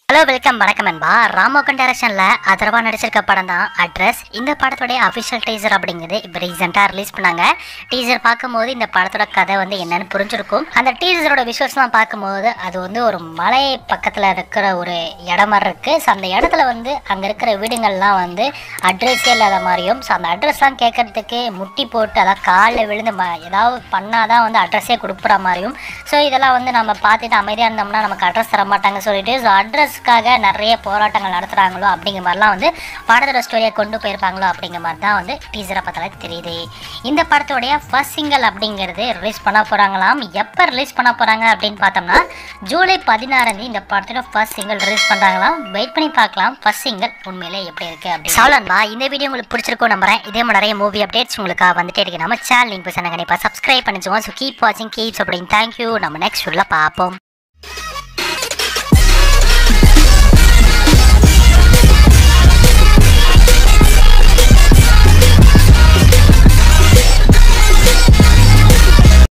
hello welcome வணக்கம் அன்பா ராமோகன் டைரக்ஷன்ல அதர்வா நடிச்சிருக்க படம் தான் அட்ரஸ் இந்த படத்துடைய அஃபிஷியல் டீசர் அப்படிங்கிறது இப்போ ரீசெண்டாக ரிலீஸ் பண்ணாங்க டீசர் பார்க்கும்போது இந்த படத்தோட கதை வந்து என்னன்னு புரிஞ்சிருக்கும் அந்த டீசரோட விஷுவல்ஸ்லாம் பார்க்கும்போது அது வந்து ஒரு மலை பக்கத்தில் இருக்கிற ஒரு இடம் மாதிரி இருக்கு ஸோ அந்த இடத்துல வந்து அங்கே இருக்கிற வீடுங்கள்லாம் வந்து அட்ரஸே இல்லாத மாதிரியும் ஸோ அந்த அட்ரஸ்லாம் கேட்கறதுக்கு முட்டி போட்டு அதாவது காலில் விழுந்து ம ஏதாவது பண்ணாதான் வந்து அட்ரஸே கொடுக்குற மாதிரியும் ஸோ இதெல்லாம் வந்து நம்ம பார்த்துட்டு அமைதியாக இருந்தோம்னா நமக்கு அட்ரஸ் தர மாட்டாங்க சொல்லிட்டு ஸோ அட்ரஸ்க்காக நிறைய போராட்டங்கள் நடத்துகிறாங்களோ அப்படிங்கிற மாதிரிலாம் வந்து படத்தோட ஸ்டோரியை கொண்டு போயிருப்பாங்களோ அப்படிங்கிற மாதிரி தான் வந்து டீசரை பார்த்தாலே தெரியுது இந்த படத்தோடைய ஃபர்ஸ்ட் சிங்கிள் அப்படிங்கிறது ரிலீஸ் பண்ண போகிறாங்களாம் எப்போ ரிலீஸ் பண்ண போகிறாங்க அப்படின்னு பார்த்தோம்னா ஜூலை பதினாறாம் தேதி இந்த படத்தோட ஃபர்ஸ்ட் சிங்கிள் ரிலீஸ் பண்ணுறாங்களாம் வெயிட் பண்ணி பார்க்கலாம் ஃபர்ஸ்ட் சிங்கிள் உண்மையிலே எப்படி இருக்குது அப்படி சாலன்பா இந்த வீடியோ உங்களுக்கு பிடிச்சிருக்கும் நம்புறேன் இதே மாதிரி நிறைய மூவி அப்டேட்ஸ் உங்களுக்காக வந்துட்டே இருக்கு நம்ம சேனல் லிங்க் போய் கண்டிப்பாக சப்ஸ்கிரைப் பண்ணிச்சுவோம் ஸோ கீப் வாட்சிங் கீப்ஸ் அப்படின்னு தேங்க்யூ நம்ம நெக்ஸ்ட் உள்ள பார்ப்போம்